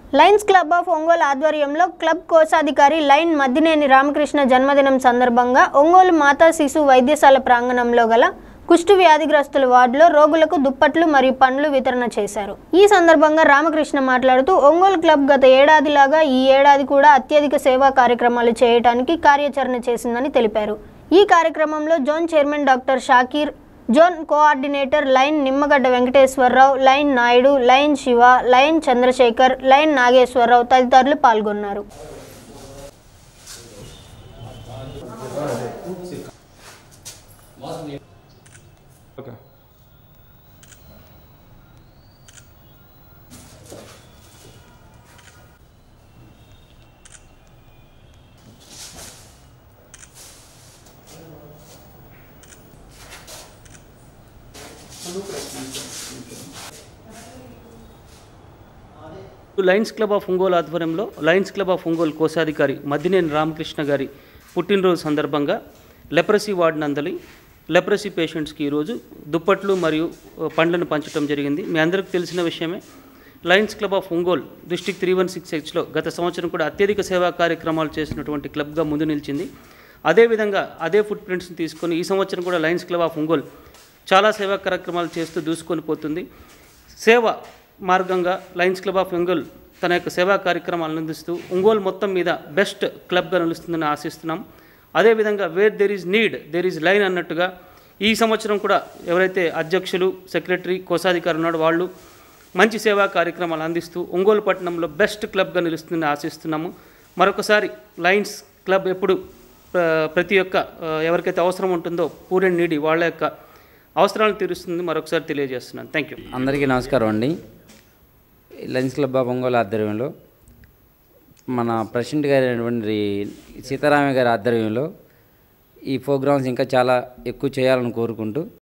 Lions club of Ongole ఆధ్వర్యంలో club కోశాధికారి line Maddineni Ramakrishna జన్మదినం సందర్భంగా ఒంగోలు మాతా శిశు వైద్యశాల ప్రాంగణంలో గల కుష్టు వ్యాధిగ్రస్తుల వార్డులో రోగులకు దుప్పట్లు మరియు పండ్లు వితరణ చేశారు ఈ సందర్భంగా రామకృష్ణ మాట్లాడుతూ ఒంగోలు క్లబ్ గత ఏడాదిలాగా ఈ ఏడాది కూడా అత్యధిక సేవా కార్యక్రమాలు చేయడానికి కార్యాచరణ చేసిందని తెలిపారు ఈ కార్యక్రమంలో zone chairman doctor Shakir zone coordinator lion Nimmagadda Venkateswara Rao lion Naidu lion Shiva lion Chandrasekhar lion Nageswara Rao తదితరులు పాల్గొన్నారు okay lions club of Ongole ఆధ్వర్యంలో లయన్స్ క్లబ్ ఆఫ్ ఒంగోలు కోశాధికారి మద్దినేని రామకృష్ణ గారి పుట్టినరోజు సందర్భంగా లెప్రసీ వార్డు నందలి లెప్రసీ పేషెంట్స్కి ఈరోజు దుప్పట్లు మరియు ఆ, పండ్లను పంచడం జరిగింది మీ అందరికీ తెలిసిన విషయమే lions club of Ongole district three one six హెచ్లో గత సంవత్సరం కూడా అత్యధిక సేవా కార్యక్రమాలు చేసినటువంటి క్లబ్గా ముందు నిలిచింది అదేవిధంగా అదే ఫుట్ ప్రింట్స్ని తీసుకొని ఈ సంవత్సరం కూడా లయన్స్ క్లబ్ ఆఫ్ ఒంగోలు చాలా సేవా కార్యక్రమాలు చేస్తూ దూసుకొని పోతుంది సేవ మార్గంగా లయన్స్ క్లబ్ ఆఫ్ ఒంగోలు తన యొక్క సేవా కార్యక్రమాలను అందిస్తూ ఒంగోలు మొత్తం మీద బెస్ట్ క్లబ్గా నిలుస్తుందని ఆశిస్తున్నాం అదేవిధంగా where there is need there is lion అన్నట్టుగా ఈ సంవత్సరం కూడా ఎవరైతే అధ్యక్షులు సెక్రటరీ కోశాధికారి ఉన్నాడో వాళ్ళు మంచి సేవా కార్యక్రమాలు అందిస్తూ ఒంగోలు పట్టణంలో బెస్ట్ క్లబ్గా నిలుస్తుందని ఆశిస్తున్నాము మరొకసారి లయన్స్ క్లబ్ ఎప్పుడు ఆ, ప్రతి ఒక్క ఆ, ఎవరికైతే అవసరం ఉంటుందో పూర్ అండ్ నీడి వాళ్ళ యొక్క అవసరాలను తీరుస్తుంది మరొకసారి తెలియజేస్తున్నాను థ్యాంక్ యూ అందరికీ నమస్కారం అండి లంచ్ క్లబ్ ఆఫ్ ఒంగోలు ఆధ్వర్యంలో మన ప్రెసిడెంట్ గారు అయినటువంటి సీతారామయ్య గారి ఆధ్వర్యంలో ఈ ప్రోగ్రామ్స్ ఇంకా చాలా ఎక్కువ చేయాలని కోరుకుంటూ